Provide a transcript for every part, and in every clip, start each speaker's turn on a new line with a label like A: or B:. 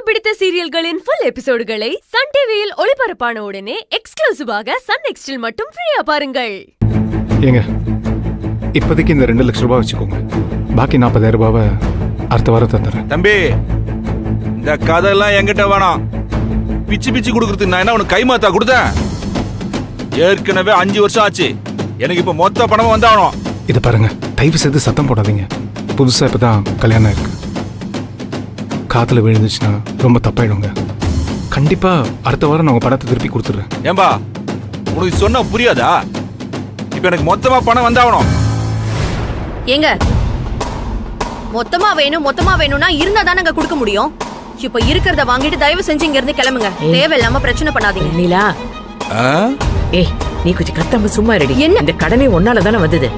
A: பிடித்த சீரியல்களின் full எபிசோடுகளை Sun டிவியில் ஒளிபரப்பான உடனே எக்ஸ்க்ளூசிவாக சன் நெக்ஸ்டில் மட்டும் ஃப்ரீயா பாருங்கள்
B: ஏங்க இப்போதைக்கு இந்த ரெண்டு லட்ச ரூபாய் வச்சுக்கோங்க பாக்கி நாற்பதாயிரம் ரூபாவை அடுத்த வாரம் தந்துடுறேன்
C: தம்பி இந்த கதையெல்லாம் என்கிட்ட வேணாம் பிச்சு பிச்சு கொடுக்கறதுக்கு நான் என்ன உனக்கு கைமாத்தா கொடுத்தேன் ஏற்கனவே அஞ்சு வருஷம் ஆச்சு எனக்கு இப்ப மொத்த பணமும் வந்தாகணும்
B: இதை பாருங்க தயவு செய்து சத்தம் போடாதீங்க புதுசாக இப்போ தான் கல்யாணம் இருக்கு காற்றுல விழுந்துச்சுன்னா ரொம்ப தப்பாயிடுங்க கண்டிப்பாக அடுத்த வாரம் நான் உங்கள் பணத்தை திருப்பி கொடுத்துட்றேன்
C: ஏம்பா உனக்கு சொன்னா புரியாதா இப்ப எனக்கு மொத்தமா பணம் வந்தாகணும்
D: ஏங்க மொத்தமா வேணும் மொத்தமா வேணும்னா இருந்தா தானங்க கொடுக்க முடியும் இப்ப இருக்கிறத வாங்கிட்டு தயவு செஞ்சு இங்க இருந்து கிளம்புங்க தேவையில்லாம பிரச்சனை பண்ணாதீங்க
E: நீலா
C: ஆ?
E: ஏய் நீ கொஞ்சம் கத்தாம சும்மா ரெடி
D: என்ன?
E: இந்த கடனே ஒன்னால தானே வந்தது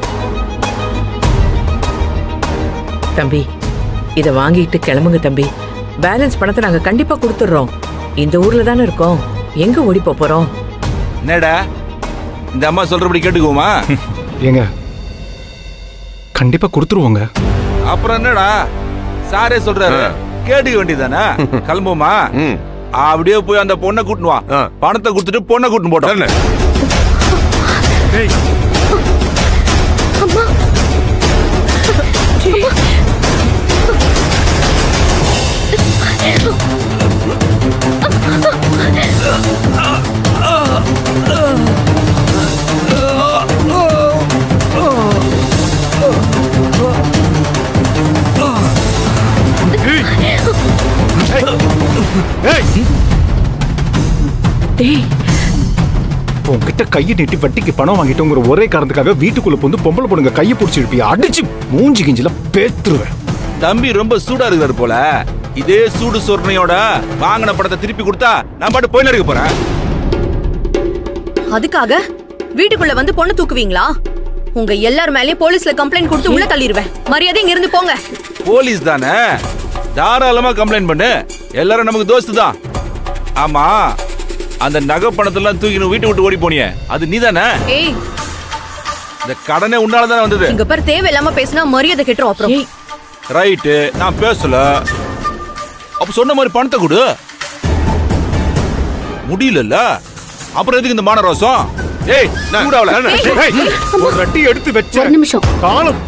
E: தம்பி இத வாங்கிட்டு கிளம்புங்க தம்பி பேலன்ஸ் பணத்தை நாங்க கண்டிப்பா கொடுத்துடுறோம் இந்த ஊர்ல தானே இருக்கோம் எங்க ஓடி போப் போறோம்
C: என்னடா இந்த அம்மா சொல்றபடி கேட்டுக்குவோமா
B: ஏங்க கண்டிப்பாக கொடுத்துருவோங்க
C: அப்புறம் என்னடா சாரே சொல்றாரு கேட்டுக்க வேண்டியதானே கிளம்புமா அப்படியே போய் அந்த பொண்ணை கூட்டினு வா பணத்தை கொடுத்துட்டு பொண்ணை கூட்டின்னு போட்டோம்
E: டேய்
B: உங்ககிட்ட கையை நீட்டி வட்டிக்கு பணம் வாங்கிட்டோங்கிற ஒரே காரணத்துக்காக வீட்டுக்குள்ள வந்து பொம்பளை பொண்ணுங்க கையை பிடிச்சி இருப்பியா அடிச்சு மூஞ்சி கிஞ்சில பேத்துருவேன்
C: தம்பி ரொம்ப சூடா இருக்கிறாரு போல இதே சூடு சொர்ணையோட வாங்கின பணத்தை திருப்பி கொடுத்தா நான் பாட்டு போயின்னு இருக்க போறேன்
D: அதுக்காக வீட்டுக்குள்ள வந்து பொண்ணு தூக்குவீங்களா உங்க எல்லார் மேலயும் போலீஸ்ல கம்ப்ளைண்ட் கொடுத்து உள்ள தள்ளிடுவேன் மரியாதை இங்க இருந்து போங்க
C: போலீஸ் தானே தாராளமா கம்ப்ளைண்ட் பண்ணு எல்லாரும் நமக்கு தோஸ்து தான் ஆமா அந்த நகை பணத்தெல்லாம் தூக்கின்னு வீட்டை விட்டு ஓடி போனியே அது நீதானே
D: ஏய்
C: இந்த கடனே உன்னால தானே வந்தது
D: இங்க பேர் தேவையில்லாம பேசினா மரியாதை கெட்டுரும் அப்புறம்
E: ஏய்
C: ரைட்டு நான் பேசல அப்ப சொன்ன மாதிரி பணத்தை கொடு முடியலல்ல அப்புறம் எதுக்கு இந்த மான ரோசம் ஏய் சூடாவல
B: ஏய், ஒரு ரட்டி எடுத்து வச்ச
F: ஒரு நிமிஷம்
B: காலம்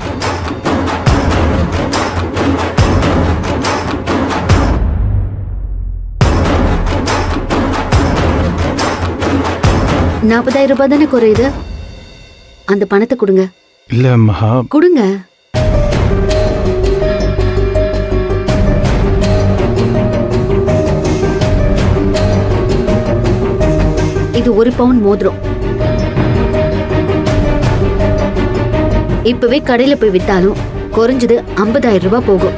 F: நாற்பதாயிரம் ரூபாய் தானே குறையுது அந்த பணத்தை கொடுங்க
B: இல்ல மகா
F: கொடுங்க இது ஒரு பவுன் மோதிரம் இப்பவே கடையில போய் வித்தாலும் குறைஞ்சது ஐம்பதாயிரம் ரூபாய் போகும்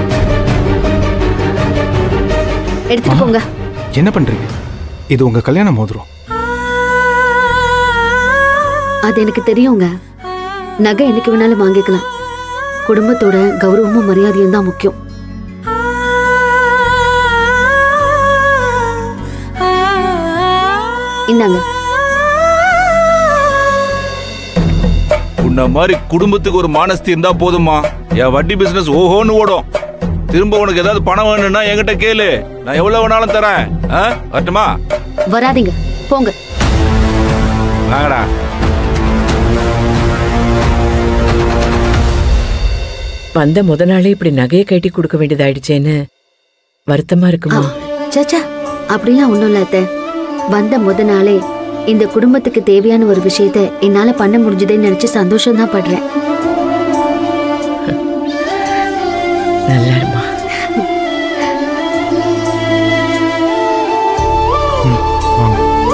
F: எடுத்துட்டு போங்க
B: என்ன பண்றீங்க இது உங்க கல்யாண மோதிரம்
F: அது எனக்கு தெரியுங்க நகை என்னைக்கு வேணாலும் வாங்கிக்கலாம் குடும்பத்தோட கௌரவமும் மரியாதையும் தான் முக்கியம் இந்தாங்க
C: உன்ன மாதிரி குடும்பத்துக்கு ஒரு மானஸ்தி இருந்தா போதுமா என் வட்டி பிசினஸ் ஓஹோன்னு ஓடும் திரும்ப உனக்கு ஏதாவது பணம் வேணும்னா என்கிட்ட கேளு நான் எவ்வளவு வேணாலும் தரேன் ஆ? வரட்டுமா
F: வராதீங்க போங்க
C: வாங்கடா
E: வந்த முத நாளே இப்படி நகையை கட்டி கொடுக்க வேண்டியதாயிடுச்சேன்னு வருத்தமா இருக்குமா
F: சச்சா அப்படிலாம் ஒண்ணும் இல்ல அத்தை வந்த முத நாளே இந்த குடும்பத்துக்கு தேவையான ஒரு விஷயத்த என்னால பண்ண முடிஞ்சதேன்னு நினைச்சு சந்தோஷம் தான் படுறேன்
E: நல்லா இருமா
B: வாங்க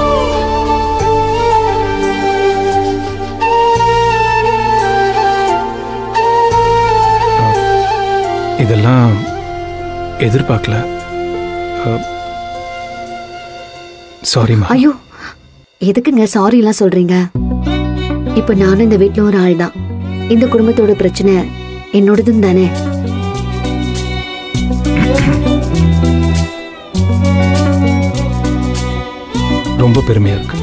B: இதெல்லாம் எதிர்பார்க்கல சாரிம்மா
F: ஐயோ எதுக்குங்க சாரி எல்லாம் சொல்றீங்க இப்ப நானும் இந்த வீட்ல ஒரு ஆள் தான் இந்த குடும்பத்தோட பிரச்சனை என்னோடதும் தானே
B: ரொம்ப பெருமையா இருக்கு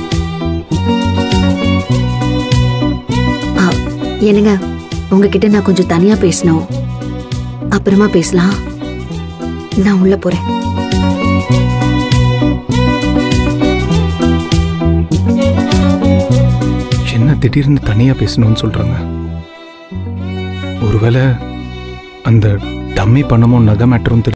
F: ஆ, என்னங்க உங்ககிட்ட நான் கொஞ்சம் தனியா பேசணும் அப்புறமா பேசலாம் நான் உள்ள போறேன்
B: என்ன திடீர்னு தனியா பேசணும்னு சொல்றாங்க ஒருவேளை அந்த டம்மி பணமும் நகை மேட்டரும் தெரிஞ்சு